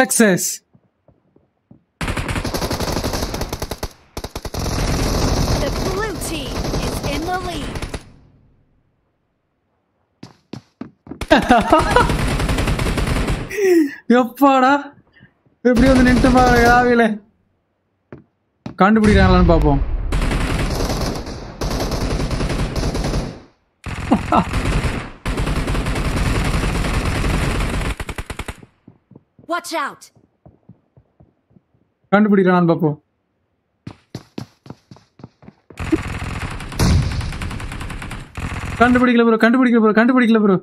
Success The blue team is in the lead. எப்பாடா எப்படி வந்து நின்றுமா ராவில கண்டுபிடிக்கிறாங்களான்னு பார்ப்போம் Watch out! கண்டுபிடிக்கிறான்னு பார்ப்போம் கண்டுபிடிக்கல ப்ரோ கண்டுபிடிக்கல ப்ரோ கண்டுபிடிக்கல ப்ரோ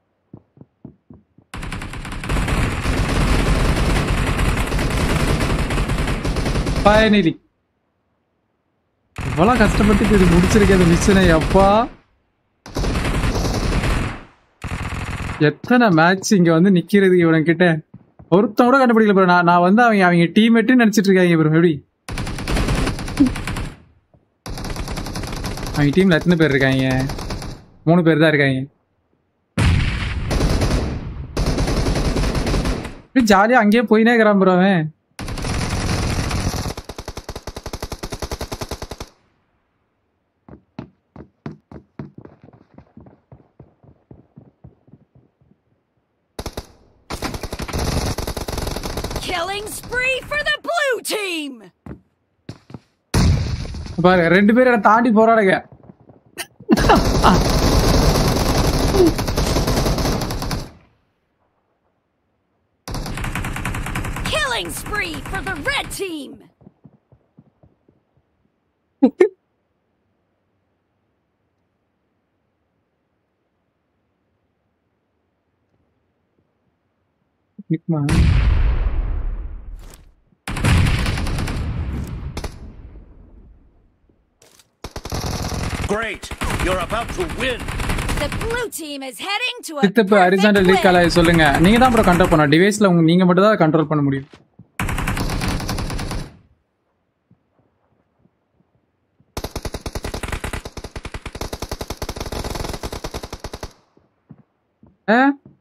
பயனிலி இவ்வளோ கஷ்டப்பட்டு இப்ப இது முடிச்சிருக்கேன் மிஷனை அப்பா எத்தனை மேட்ச் இங்க வந்து நிக்கிறது இவனுக்கிட்ட ஒருத்தன் கூட கண்டுபிடிக்கல ப்ரோ நான் நான் வந்து அவங்க அவங்க டீம்மேட்டு நினைச்சிட்டு இருக்காங்க ப்ரோ எப்படி அவங்க டீம்ல எத்தனை பேர் இருக்காங்க மூணு பேர் தான் இருக்காங்க ஜாலியா அங்கேயே போயினே இருக்கிறான் ப்ரோ அவன் Killing spree for the blue team! பாரு ரெண்டு பேரும் என்னை தாண்டி போறானுங்க Killing spree for the red team! நிக்குமா? Great! You're about to win! The blue team is heading to a சித்தப்பு ஹரிசாண்டல் லீக் perfect win. கலாய் சொல்லுங்க நீங்க தான் ப்ரோ கண்ட்ரோல் பண்ணணும் டிவைஸ்ல உங்க நீங்க மட்டும் தான் கண்ட்ரோல் பண்ண முடியும் ஆ?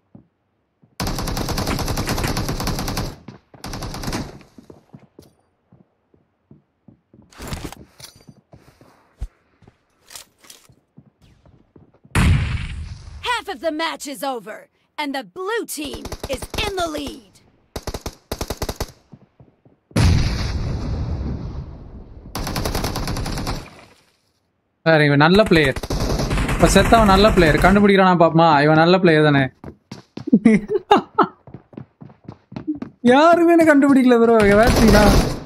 Half of the match is over, and the blue team is in the lead. Sir இவன் நல்ல பிளேயர் இப்ப செத்தவன் நல்ல பிளேயர் கண்டுபிடிக்கிறானா பாப்பமா இவன் நல்ல பிளேயர் தானே யாருமே என்ன கண்டுபிடிக்கல ப்ரோ வேட்டீங்களா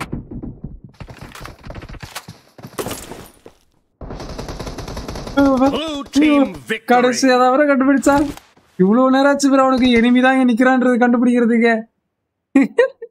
Blue team victory! கடைசி அதாவது கண்டுபிடிச்சா இவ்வளவு நேரம் ஆச்சு ப்ரோ அவனுக்கு எனிமிதான் இங்க நிக்கிறான்றது கண்டுபிடிக்கிறதுக்கு